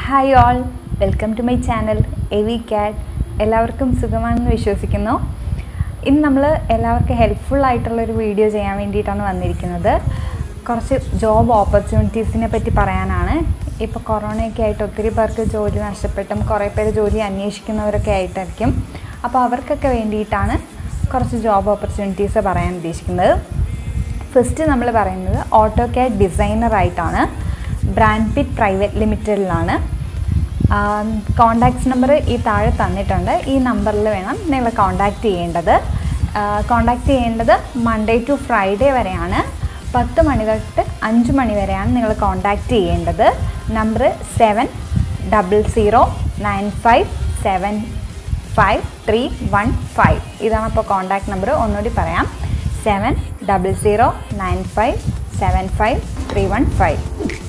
hi all welcome to my channel A V cat എല്ലാവർക്കും സുഖമാണെന്ന് വിശ്വസിക്കുന്നു ഇന്ന് നമ്മൾ എല്ലാവർക്കും ഹെൽപ്ഫുൾ ആയിട്ടുള്ളൊരു വീഡിയോ ചെയ്യാൻ വേണ്ടിയിട്ടാണ് വന്നിരിക്കുന്നത് കുറച്ച് ജോബ് ഓപ്പർച്യൂണിറ്റീസിനെ പറ്റി പറയാനാണ് ഇപ്പോൾ കൊറോണയൊക്കെ ആയിട്ട് ഒത്തിരി പേർക്ക് ജോലി നഷ്ടപ്പെട്ടും കുറേ പേര് ജോലി അന്വേഷിക്കുന്നവരൊക്കെ ആയിട്ടായിരിക്കും അപ്പോൾ അവർക്കൊക്കെ വേണ്ടിയിട്ടാണ് കുറച്ച് ജോബ് ഓപ്പർച്യൂണിറ്റീസ് പറയാൻ ഉദ്ദേശിക്കുന്നത് ഫസ്റ്റ് നമ്മൾ പറയുന്നത് ഓട്ടോ കാഡ് ഡിസൈനറായിട്ടാണ് ബ്രാൻഡ് പിറ്റ് പ്രൈവറ്റ് ലിമിറ്റഡിലാണ് കോണ്ടാക്ട്സ് നമ്പർ ഈ താഴെ തന്നിട്ടുണ്ട് ഈ നമ്പറിൽ വേണം നിങ്ങൾ കോണ്ടാക്ട് ചെയ്യേണ്ടത് കോണ്ടാക്ട് ചെയ്യേണ്ടത് മൺഡേ ടു ഫ്രൈഡേ വരെയാണ് പത്ത് മണി തൊട്ട് അഞ്ച് മണി വരെയാണ് നിങ്ങൾ കോണ്ടാക്ട് ചെയ്യേണ്ടത് number seven double zero nine five seven five three one five ഇതാണ് അപ്പോൾ കോണ്ടാക്ട് നമ്പർ ഒന്നുകൂടി പറയാം seven double zero nine five seven five three one five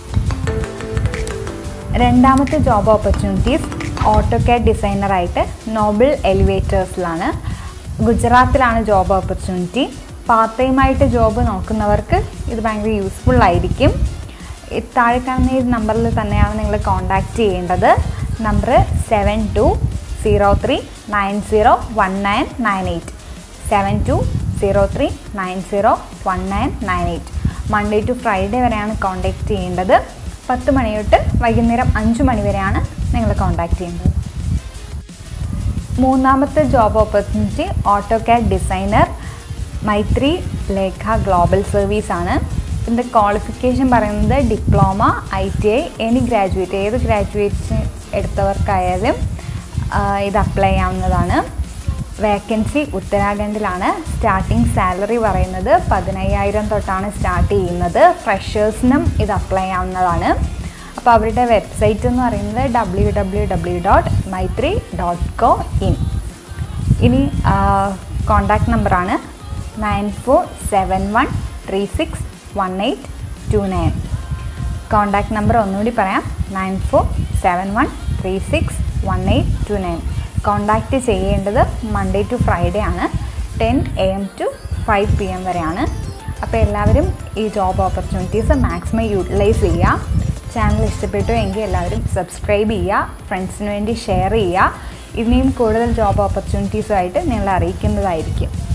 രണ്ടാമത്തെ ജോബ് ഓപ്പർച്യൂണിറ്റീസ് ഓട്ടോ കാഡ് ഡിസൈനറായിട്ട് നോബിൾ എലിവേറ്റേഴ്സിലാണ് ഗുജറാത്തിലാണ് ജോബ് ഓപ്പർച്യൂണിറ്റി പാർട്ട് ടൈമായിട്ട് job നോക്കുന്നവർക്ക് ഇത് ഭയങ്കര യൂസ്ഫുൾ ആയിരിക്കും ഈ താഴെ കാണുന്ന ഈ നമ്പറിൽ തന്നെയാണ് നിങ്ങൾ കോൺടാക്റ്റ് ചെയ്യേണ്ടത് number seven two zero three nine zero one nine nine eight seven two zero three nine zero one nine nine eight Monday to Friday വരെയാണ് കോൺടാക്റ്റ് ചെയ്യേണ്ടത് പത്ത് മണി തൊട്ട് വൈകുന്നേരം അഞ്ച് മണി വരെയാണ് നിങ്ങൾ കോൺടാക്റ്റ് ചെയ്യേണ്ടത് മൂന്നാമത്തെ job opportunity AutoCAD designer Maithri Lekha global service ആണ് ഇതിൻ്റെ ക്വാളിഫിക്കേഷൻ പറയുന്നത് diploma I T I any graduate ഏത് ഗ്രാജുവേറ്റ് എടുത്തവർക്കായാലും ഇത് അപ്ലൈ ചെയ്യാവുന്നതാണ് വേക്കൻസി ഉത്തരാഖണ്ഡിലാണ് സ്റ്റാർട്ടിംഗ് സാലറി പറയുന്നത് പതിനയ്യായിരം തൊട്ടാണ് സ്റ്റാർട്ട് ചെയ്യുന്നത് ഫ്രഷേഴ്സിനും ഇത് അപ്ലൈ ചെയ്യാവുന്നതാണ് അപ്പോൾ അവരുടെ വെബ്സൈറ്റ് എന്ന് പറയുന്നത് W W W dot Maithri dot co in ഇനി കോണ്ടാക്ട് നമ്പറാണ് nine four seven one three six one eight two nine contact number ഒന്നുകൂടി പറയാം nine four seven one three six one eight two nine contact ചെയ്യേണ്ടത് Monday to Friday ആണ് ten A M to five P M വരെയാണ് അപ്പോൾ എല്ലാവരും ഈ job opportunities maximum utilise ചെയ്യുക channel ഇഷ്ടപ്പെട്ടു എങ്കിൽ എല്ലാവരും സബ്സ്ക്രൈബ് ചെയ്യുക ഫ്രണ്ട്സിന് വേണ്ടി ഷെയർ ചെയ്യുക ഇനിയും കൂടുതൽ ജോബ് ഓപ്പർച്യൂണിറ്റീസുമായിട്ട് നിങ്ങളെ അറിയിക്കുന്നതായിരിക്കും